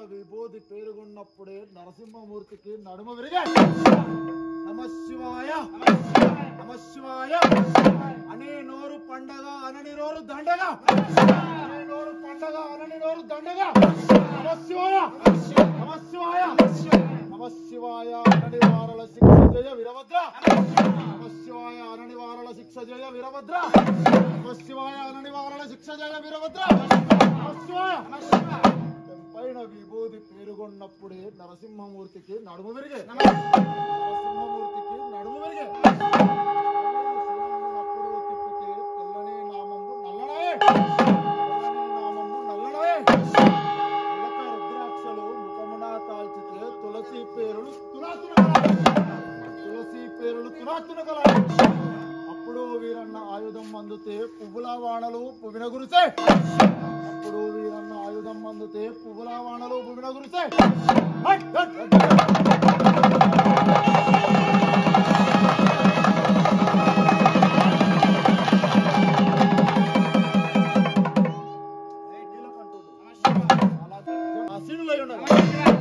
విభూతి పేరుగున్నప్పుడే నరసింహమూర్తికి నడుమ విరిగా నమ శివాయ నమ శివాయ అనే నోరు పండగ అనని నోరు దండగా అనే నోరు పండగ అనని నోరు దండగా నమ శివాయ నమ శివాయ నమ శివాయ అనని వారల శిక్ష జయ వీరభద్ర నమ శివాయ అనని వారల శిక్ష జయ వీరభద్ర నమ శివాయ అనని వారల శిక్ష జయ వీరభద్ర నమ శివాయ పైన విభూతి పేరుగొన్నప్పుడే నరసింహమూర్తికి నడుము విరిగే నరసింహమూర్తికి నడుము విరిగే శివలింగునప్పుడు తిప్పితే తెల్లని నామము నల్లడాయే తెల్లని నామము నల్లడాయే ఉలక రుద్రాక్షలు ముఖమున తాల్చితే తులసి పేరులు తురాతునగలాయి తులసి పేరులు తురాతునగలాయి అప్పుడు వీరన్న ఆయుధం అందుతే పువ్వుల వానలు పువ్విన గురిసే అప్పుడు వీరన్న ఆయుధం అందుతే పువ్వుల వానలు పువ్విన గురిసే హట్, హట్, హట్. నీలకంఠుడు. అలా అసీనులై ఉన్నారు